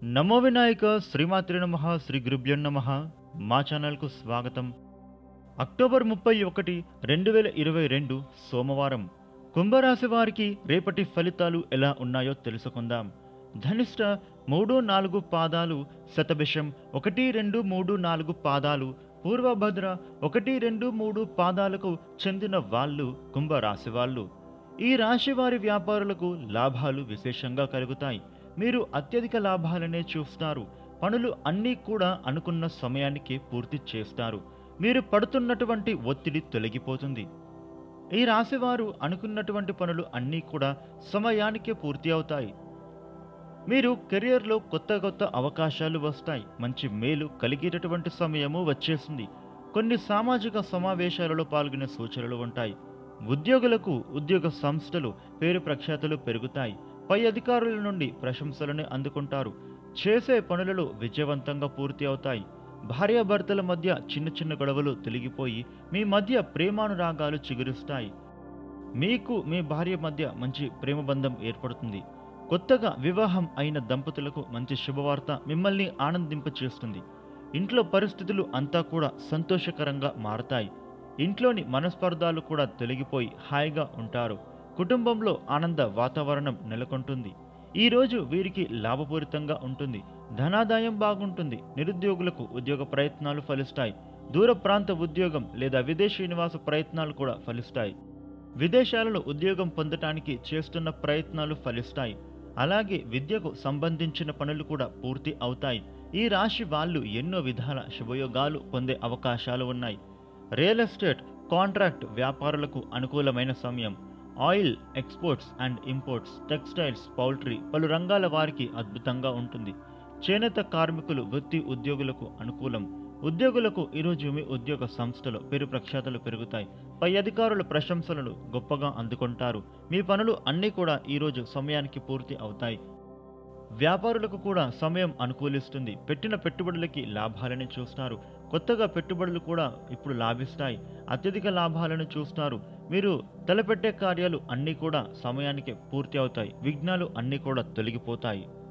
నమో వినాయక శ్రీమాత్రి నమ శ్రీ గురుభ్యో నమ మా ఛానల్కు స్వాగతం అక్టోబర్ ముప్పై ఒకటి రెండు వేల ఇరవై రెండు సోమవారం కుంభరాశి వారికి రేపటి ఫలితాలు ఎలా ఉన్నాయో తెలుసుకుందాం ధనిష్ట మూడు నాలుగు పాదాలు శతభిషం ఒకటి రెండు మూడు నాలుగు పాదాలు పూర్వభద్ర ఒకటి రెండు మూడు పాదాలకు చెందిన వాళ్ళు కుంభరాశి వాళ్ళు ఈ రాశి వారి వ్యాపారులకు లాభాలు విశేషంగా కలుగుతాయి మీరు అత్యధిక లాభాలనే చూస్తారు పనులు అన్నీ కూడా అనుకున్న సమయానికి పూర్తి చేస్తారు మీరు పడుతున్నటువంటి ఒత్తిడి తొలగిపోతుంది ఈ రాశివారు అనుకున్నటువంటి పనులు అన్నీ కూడా సమయానికే పూర్తి అవుతాయి మీరు కెరియర్లో కొత్త కొత్త అవకాశాలు వస్తాయి మంచి మేలు కలిగేటటువంటి సమయము వచ్చేసింది కొన్ని సామాజిక సమావేశాలలో పాల్గొనే సూచనలు ఉంటాయి ఉద్యోగులకు ఉద్యోగ సంస్థలు పేరు ప్రఖ్యాతులు పెరుగుతాయి పై అధికారుల నుండి ప్రశంసలను అందుకుంటారు చేసే పనులలో విజయవంతంగా పూర్తి అవుతాయి భార్యాభర్తల మధ్య చిన్న చిన్న గొడవలు తొలగిపోయి మీ మధ్య ప్రేమానురాగాలు చిగురుస్తాయి మీకు మీ భార్య మధ్య మంచి ప్రేమ బంధం ఏర్పడుతుంది కొత్తగా వివాహం అయిన దంపతులకు మంచి శుభవార్త మిమ్మల్ని ఆనందింపచేస్తుంది ఇంట్లో పరిస్థితులు అంతా కూడా సంతోషకరంగా మారతాయి ఇంట్లోని మనస్పర్ధాలు కూడా తొలగిపోయి హాయిగా ఉంటారు కుటుంబంలో ఆనంద వాతావరణం నెలకొంటుంది ఈరోజు వీరికి లాభపూరితంగా ఉంటుంది ధనాదాయం బాగుంటుంది నిరుద్యోగులకు ఉద్యోగ ప్రయత్నాలు ఫలిస్తాయి దూర ప్రాంత ఉద్యోగం లేదా విదేశీ నివాస ప్రయత్నాలు కూడా ఫలిస్తాయి విదేశాలలో ఉద్యోగం పొందటానికి చేస్తున్న ప్రయత్నాలు ఫలిస్తాయి అలాగే విద్యకు సంబంధించిన పనులు కూడా పూర్తి అవుతాయి ఈ రాశి వాళ్ళు ఎన్నో విధాల శుభయోగాలు పొందే అవకాశాలు ఉన్నాయి రియల్ ఎస్టేట్ కాంట్రాక్ట్ వ్యాపారులకు అనుకూలమైన సమయం oil exports and imports textiles poultry పలు రంగాల వారికి అద్భుతంగా ఉంటుంది చేనేత కార్మికులు వృత్తి ఉద్యోగులకు అనుకూలం ఉద్యోగులకు ఈరోజు మీ ఉద్యోగ సంస్థలో పేరు ప్రఖ్యాతలు పెరుగుతాయి పై అధికారుల ప్రశంసలను గొప్పగా అందుకుంటారు మీ పనులు అన్నీ కూడా ఈరోజు సమయానికి పూర్తి అవుతాయి వ్యాపారులకు కూడా సమయం అనుకూలిస్తుంది పెట్టిన పెట్టుబడులకి లాభాలని చూస్తారు కొత్తగా పెట్టుబడులు కూడా ఇప్పుడు లాభిస్తాయి అత్యధిక లాభాలను చూస్తారు మీరు తలపెట్టే కార్యాలు అన్నీ కూడా సమయానికి పూర్తి అవుతాయి విఘ్నాలు అన్నీ కూడా తొలగిపోతాయి